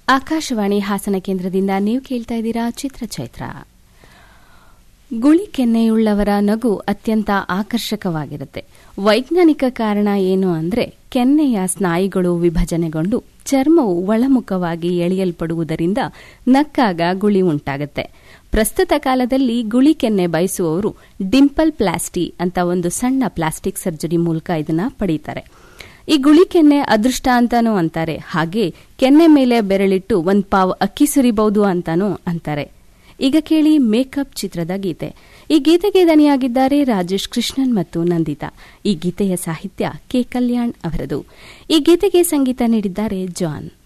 ಆಕಾಶವಾಣಿ ಹಾಸನ ಕೇಂದ್ರದಿಂದ ನೀವು ಕೇಳ್ತಾ ಇದ್ದೀರಾ ಚಿತ್ರ ಚೈತ್ರ ಗುಳಿ ಕೆನ್ನೆಯುಳ್ಳವರ ನಗು ಅತ್ಯಂತ ಆಕರ್ಷಕವಾಗಿರುತ್ತೆ ವೈಜ್ಞಾನಿಕ ಕಾರಣ ಏನು ಅಂದ್ರೆ ಕೆನ್ನೆಯ ಸ್ನಾಯುಗಳು ವಿಭಜನೆಗೊಂಡು ಚರ್ಮವು ಒಳಮುಖವಾಗಿ ಎಳೆಯಲ್ಪಡುವುದರಿಂದ ನಕ್ಕಾಗ ಗುಳಿ ಉಂಟಾಗುತ್ತೆ ಪ್ರಸ್ತುತ ಕಾಲದಲ್ಲಿ ಗುಳಿ ಕೆನ್ನೆ ಬಯಸುವವರು ಡಿಂಪಲ್ ಪ್ಲಾಸ್ಟಿ ಅಂತ ಒಂದು ಸಣ್ಣ ಪ್ಲಾಸ್ಟಿಕ್ ಸರ್ಜರಿ ಮೂಲಕ ಇದನ್ನ ಪಡೀತಾರೆ ಈ ಗುಳಿ ಕೆನ್ನೆ ಅದೃಷ್ಟ ಅಂತಾನೂ ಅಂತಾರೆ ಹಾಗೆ ಕೆನ್ನೆ ಮೇಲೆ ಬೆರಳಿಟ್ಟು ಒಂದ್ ಪಾವ್ ಅಕ್ಕಿ ಸುರಿಬಹುದು ಅಂತಾನೂ ಅಂತಾರೆ ಈಗ ಕೇಳಿ ಮೇಕಪ್ ಚಿತ್ರದ ಗೀತೆ ಈ ಗೀತೆಗೆ ದನಿಯಾಗಿದ್ದಾರೆ ರಾಜೇಶ್ ಕೃಷ್ಣನ್ ಮತ್ತು ನಂದಿತಾ ಈ ಗೀತೆಯ ಸಾಹಿತ್ಯ ಕೆ ಕಲ್ಯಾಣ್ ಅವರದು ಈ ಗೀತೆಗೆ ಸಂಗೀತ ನೀಡಿದ್ದಾರೆ ಜಾನ್